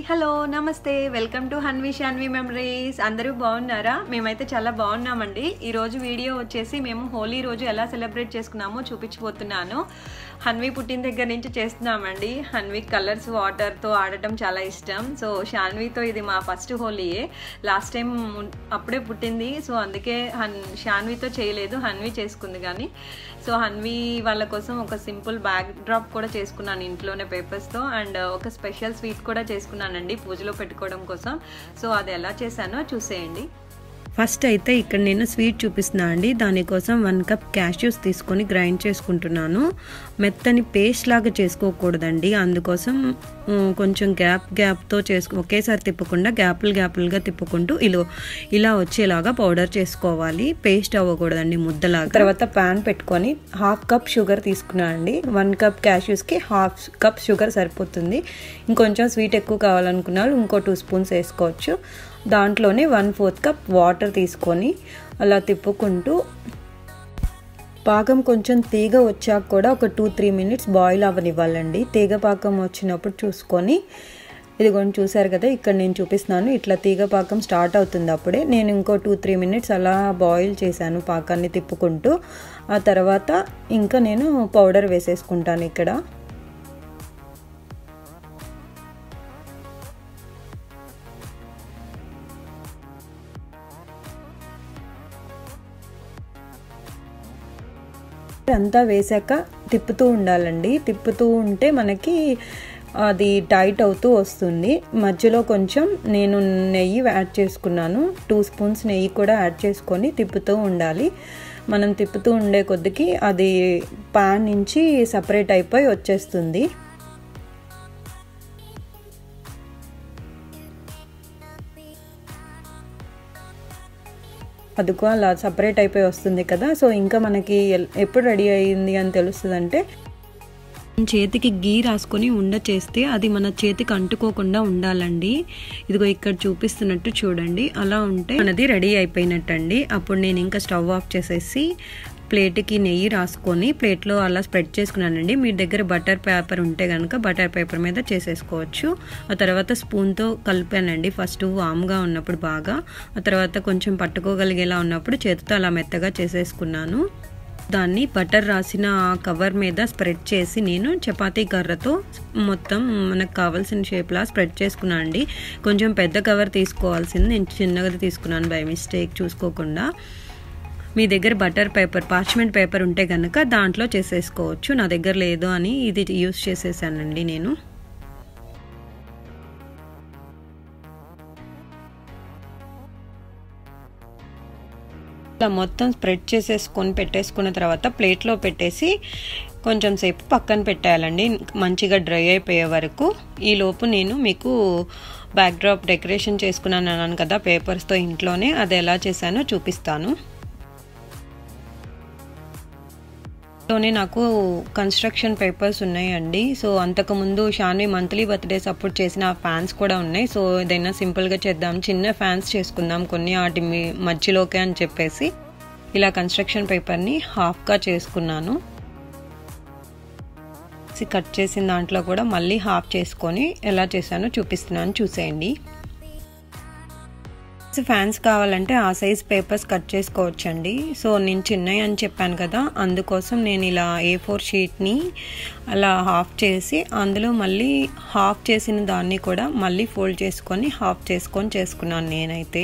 Hello నమస్తే welcome to Hanvi Shanvi memories అందరూ బాగున్నారా మేమైతే చాలా బాగున్నామండి ఈరోజు వీడియో వచ్చేసి మేము హోలీ రోజు ఎలా సెలబ్రేట్ చేసుకున్నామో చూపించబోతున్నాను హన్వి పుట్టిన దగ్గర నుంచి చేస్తున్నామండి హన్వి కలర్స్ వాటర్తో ఆడటం చాలా ఇష్టం సో షాన్వితో ఇది మా ఫస్ట్ హోలీయే లాస్ట్ టైం అప్పుడే పుట్టింది సో అందుకే హన్ షాన్వితో చేయలేదు హన్వి చేసుకుంది కానీ సో హన్వి వాళ్ళ కోసం ఒక సింపుల్ బ్యాక్ డ్రాప్ కూడా చేసుకున్నాను ఇంట్లోనే పేపర్స్తో అండ్ ఒక స్పెషల్ స్వీట్ కూడా చేసుకున్నానండి పూజలో పెట్టుకోవడం కోసం సో అది ఎలా చేశానో చూసేయండి ఫస్ట్ అయితే ఇక్కడ నేను స్వీట్ చూపిస్తున్నా అండి దానికోసం వన్ కప్ క్యాష్యూస్ తీసుకొని గ్రైండ్ చేసుకుంటున్నాను మెత్తని పేస్ట్ లాగా చేసుకోకూడదండి అందుకోసం కొంచెం గ్యాప్ గ్యాప్తో చేసుకు ఒకేసారి తిప్పకుండా గ్యాపులు గ్యాపులుగా తిప్పుకుంటూ ఇలా ఇలా వచ్చేలాగా పౌడర్ చేసుకోవాలి పేస్ట్ అవ్వకూడదండి ముద్దలాగా తర్వాత ప్యాన్ పెట్టుకొని హాఫ్ కప్ షుగర్ తీసుకున్నానండి వన్ కప్ క్యాష్యూస్కి హాఫ్ కప్ షుగర్ సరిపోతుంది ఇంకొంచెం స్వీట్ ఎక్కువ కావాలనుకున్న వాళ్ళు ఇంకో టూ స్పూన్స్ వేసుకోవచ్చు దాంట్లోనే వన్ ఫోర్త్ కప్ వాటర్ తీసుకొని అలా తిప్పుకుంటూ పాకం కొంచెం తీగ వచ్చాక కూడా ఒక టూ త్రీ మినిట్స్ బాయిల్ అవ్వనివ్వాలండి తీగ పాకం వచ్చినప్పుడు చూసుకొని ఇది కొంచెం చూసారు కదా ఇక్కడ నేను చూపిస్తున్నాను ఇట్లా తీగ పాకం స్టార్ట్ అవుతుంది అప్పుడే నేను ఇంకో టూ త్రీ మినిట్స్ అలా బాయిల్ చేశాను పాకాన్ని తిప్పుకుంటూ ఆ తర్వాత ఇంకా నేను పౌడర్ వేసేసుకుంటాను ఇక్కడ అంతా వేసాక తిప్పుతూ ఉండాలండి తిప్పుతూ ఉంటే మనకి అది టైట్ అవుతూ వస్తుంది మధ్యలో కొంచెం నేను నెయ్యి యాడ్ చేసుకున్నాను టూ స్పూన్స్ నెయ్యి కూడా యాడ్ చేసుకొని తిప్పుతూ ఉండాలి మనం తిప్పుతూ ఉండే కొద్దికి అది పాన్ నుంచి సపరేట్ అయిపోయి వచ్చేస్తుంది అదుకో అలా సపరేట్ అయిపోయి వస్తుంది కదా సో ఇంకా మనకి ఎప్పుడు రెడీ అయ్యింది అని తెలుస్తుంది అంటే చేతికి గీ రాసుకొని ఉండ చేస్తే అది మన చేతికి అంటుకోకుండా ఉండాలండి ఇదిగో ఇక్కడ చూపిస్తున్నట్టు చూడండి అలా ఉంటే మనది రెడీ అయిపోయినట్టండి అప్పుడు నేను ఇంకా స్టవ్ ఆఫ్ చేసేసి ప్లేట్కి నెయ్యి రాసుకొని ప్లేట్లో అలా స్ప్రెడ్ చేసుకున్నానండి మీ దగ్గర బటర్ పేపర్ ఉంటే కనుక బటర్ పేపర్ మీద చేసేసుకోవచ్చు ఆ తర్వాత స్పూన్తో కలిపానండి ఫస్ట్ వామ్గా ఉన్నప్పుడు బాగా ఆ తర్వాత కొంచెం పట్టుకోగలిగేలా ఉన్నప్పుడు చేతితో అలా మెత్తగా చేసేసుకున్నాను దాన్ని బటర్ రాసిన కవర్ మీద స్ప్రెడ్ చేసి నేను చపాతీ కర్రతో మొత్తం మనకు కావాల్సిన షేప్లా స్ప్రెడ్ చేసుకున్నాను అండి కొంచెం పెద్ద కవర్ తీసుకోవాల్సింది నేను చిన్నగా తీసుకున్నాను బై మిస్టేక్ చూసుకోకుండా మీ దగ్గర బటర్ పేపర్ పార్చ్మెంట్ పేపర్ ఉంటే కనుక దాంట్లో చేసేసుకోవచ్చు నా దగ్గర లేదు అని ఇది యూస్ చేసేసానండి నేను ఇలా మొత్తం స్ప్రెడ్ చేసేసుకొని పెట్టేసుకున్న తర్వాత ప్లేట్లో పెట్టేసి కొంచెం సేపు పక్కన పెట్టేయాలండి మంచిగా డ్రై అయిపోయే వరకు ఈలోపు నేను మీకు బ్యాక్డ్రాప్ డెకరేషన్ చేసుకున్నాను అన్నాను కదా పేపర్స్తో ఇంట్లోనే అది ఎలా చేశానో చూపిస్తాను లోనే నాకు కన్స్ట్రక్షన్ పేపర్స్ ఉన్నాయండి సో అంతకుముందు షాన్వి మంత్లీ బర్త్డేస్ అప్పుడు చేసిన ఫ్యాన్స్ కూడా ఉన్నాయి సో ఏదైనా సింపుల్గా చేద్దాం చిన్న ఫ్యాన్స్ చేసుకుందాం కొన్ని వాటి మధ్యలోకే అని చెప్పేసి ఇలా కన్స్ట్రక్షన్ పేపర్ని హాఫ్గా చేసుకున్నాను కట్ చేసిన దాంట్లో కూడా మళ్ళీ హాఫ్ చేసుకొని ఎలా చేశానో చూపిస్తున్నాను చూసేయండి ఫ్యాన్స్ కావాలంటే ఆ సైజ్ పేపర్స్ కట్ చేసుకోవచ్చండి సో నేను చిన్నవి అని చెప్పాను కదా అందుకోసం నేను ఇలా ఏ ఫోర్ షీట్ని అలా హాఫ్ చేసి అందులో మళ్ళీ హాఫ్ చేసిన దాన్ని కూడా మళ్ళీ ఫోల్డ్ చేసుకొని హాఫ్ చేసుకొని చేసుకున్నాను నేనైతే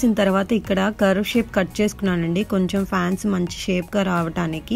చేసిన తర్వాత ఇక్కడ కర్వ్ షేప్ కట్ చేసుకున్నానండి కొంచెం ఫ్యాన్స్ మంచి షేప్గా రావటానికి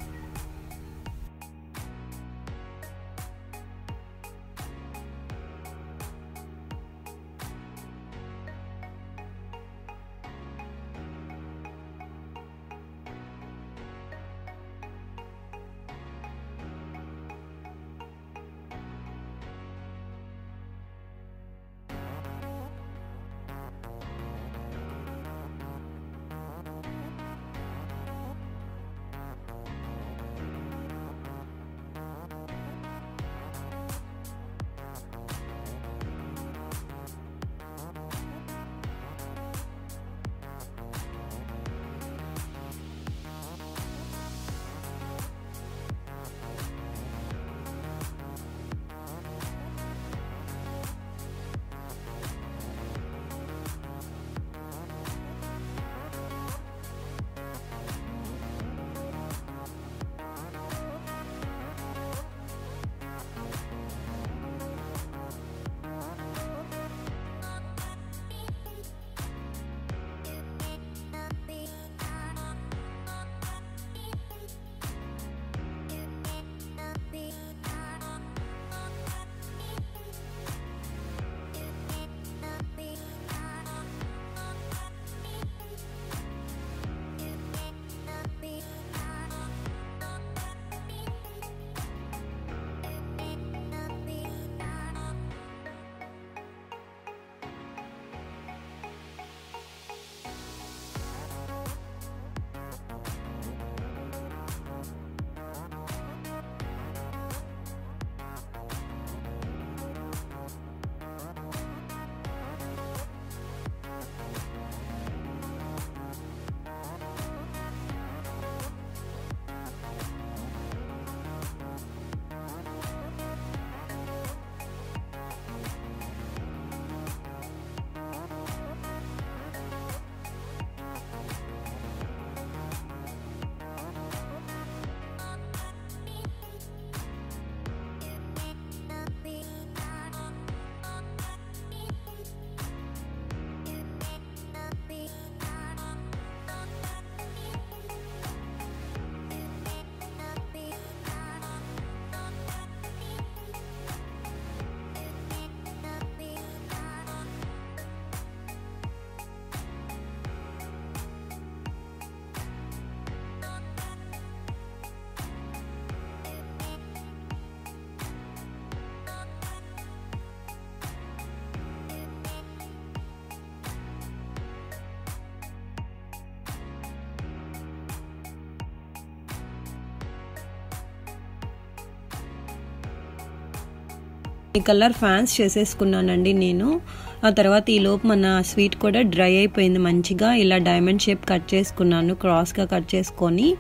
ఈ కలర్ ఫ్యాన్స్ చేసేసుకున్నానండి నేను ఆ తర్వాత ఈ లోపు మన స్వీట్ కూడా డ్రై అయిపోయింది మంచిగా ఇలా డైమండ్ షేప్ కట్ చేసుకున్నాను క్రాస్గా కట్ చేసుకొని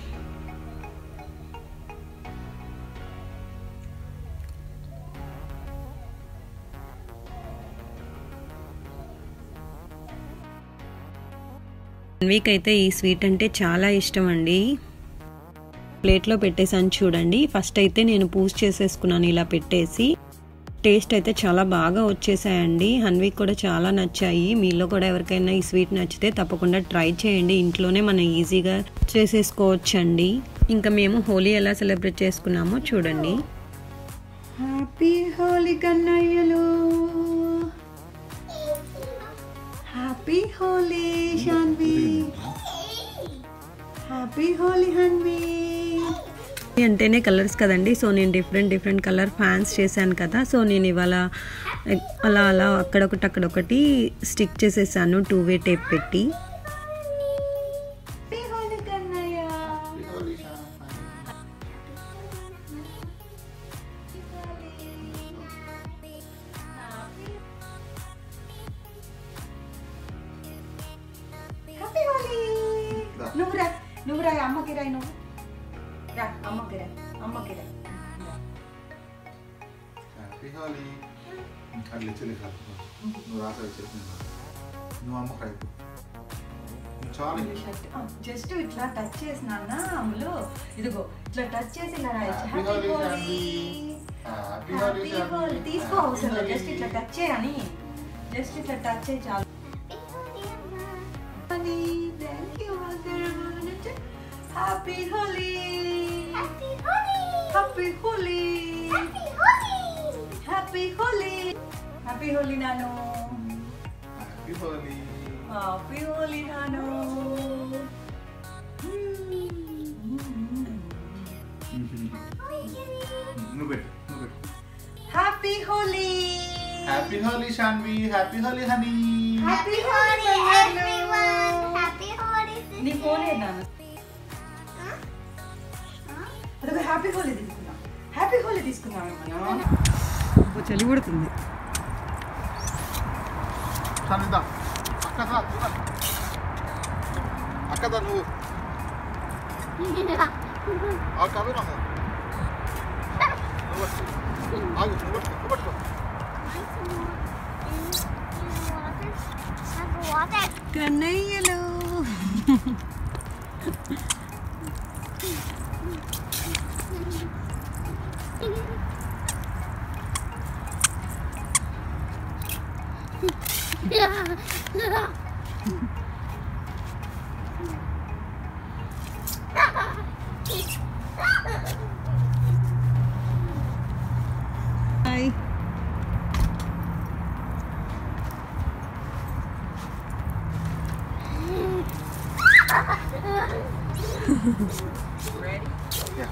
వీక్ అయితే ఈ స్వీట్ అంటే చాలా ఇష్టం అండి ప్లేట్లో పెట్టేసాను చూడండి ఫస్ట్ అయితే నేను పూజ చేసేసుకున్నాను ఇలా పెట్టేసి టేస్ట్ అయితే చాలా బాగా వచ్చేసాయండి హన్వీక్ కూడా చాలా నచ్చాయి మీలో కూడా ఎవరికైనా ఈ స్వీట్ నచ్చితే తప్పకుండా ట్రై చేయండి ఇంట్లోనే మనం ఈజీగా చేసేసుకోవచ్చండి ఇంకా మేము హోలీ ఎలా సెలబ్రేట్ చేసుకున్నామో చూడండి హ్యాపీ హోలీ కన్నయ్యలు హ్యాపీ హోలీ శాన్వి హ్యాపీ హోలీ హన్వి అంటేనే కలర్స్ కదండి సో నేను డిఫరెంట్ డిఫరెంట్ కలర్ ఫ్యాన్స్ చేశాను కదా సో నేను ఇవాళ అలా అలా అక్కడొకటి అక్కడొకటి స్టిక్ చేసేసాను టూ వే టేప్ పెట్టి హ్యాపీ హోలీ కన్నయ్య హ్యాపీ హోలీ నువ్వు రా నువ్వు రా అమ్మకి రా నువ్వు రా అమ్మకి రా అమ్మకి రా హ్యాపీ హోలీ అట్లా చెల్లి కాదు నువ్వు రాసావు చెప్పిన నువ్వు అమ్మ కైపు చాలా జస్ట్ ఇట్లా టచ్ చేసిన అమ్ములు ఇదిగో ఇట్లా టచ్ చేసి ఇలా రాయొచ్చు Happy happy Holi, Holi Happy happy Holi, Holi Happy తీసుకో అవసరం లేదు జస్ట్ ఇట్లా టచ్ చేయని జస్ట్ ఇట్లా టచ్ చేయి చాలు హ్యాపీ హోలీ హ్యాపీ హోలీ నాను హ్యాపీ హోలీ హ్యాపీ హోలీ నాను నువ్వు పెట్టు నువ్వు పెట్టు happy Holi happy Holi Shanvi happy Holi honey happy Happy Holi, everyone! Happy Holi, నీ ఫోన్ నాన్న అదొక హ్యాపీ హోలీ తీసుకున్నా హ్యాపీ హోలీ తీసుకున్నాం చలి పడుతుంది శాన్విదా అక్క దా చూడాలి అక్క దా నువ్వు ఆ కవి నా నువ్వు పట్టుకో. ఆగు నువ్వు పట్టుకో నువ్వు పట్టుకో Have water. కన్నయ్యలు హాయ్ Yeah.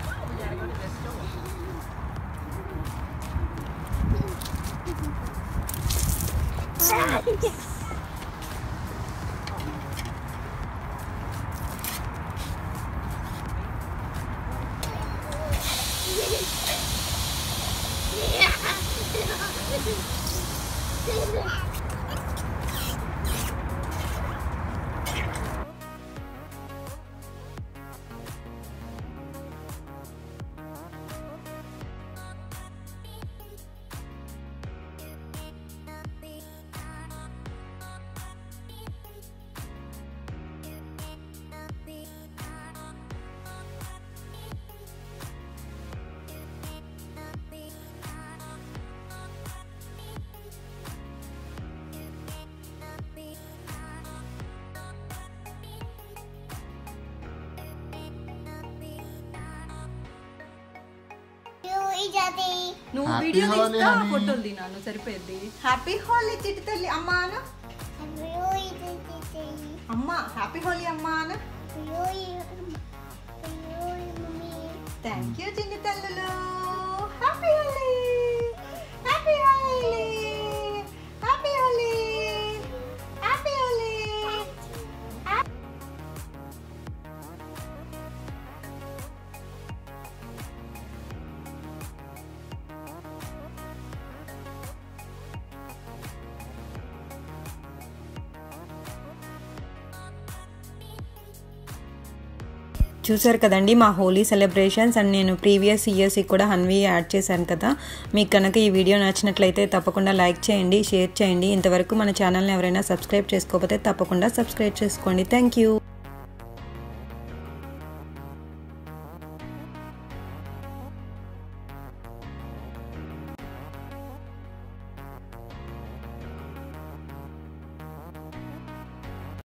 You ijadi. నువ్వు Happy వీడియో Holi, తీస్తా honey. ఫోటోలు తినాను సరిపోయింది హ్యాపీ హోలీ చిట్టి తల్లి అమ్మా అను You ijadi. అమ్మ హ్యాపీ హోలీ అమ్మా అను You ijadi. mommy. Thank you చిన్ని తల్లులు happy Holi happy Holi happy Holi happy Holi చూసారు కదండి మా హోలీ సెలబ్రేషన్స్ అండ్ నేను ప్రీవియస్ ఇయర్స్కి కూడా హన్వీ యాడ్ చేశాను కదా మీకు కనుక ఈ వీడియో నచ్చినట్లయితే తప్పకుండా లైక్ చేయండి షేర్ చేయండి ఇంతవరకు మన ఛానల్ని ఎవరైనా సబ్స్క్రైబ్ చేసుకోకపోతే తప్పకుండా సబ్స్క్రైబ్ చేసుకోండి థ్యాంక్ యూ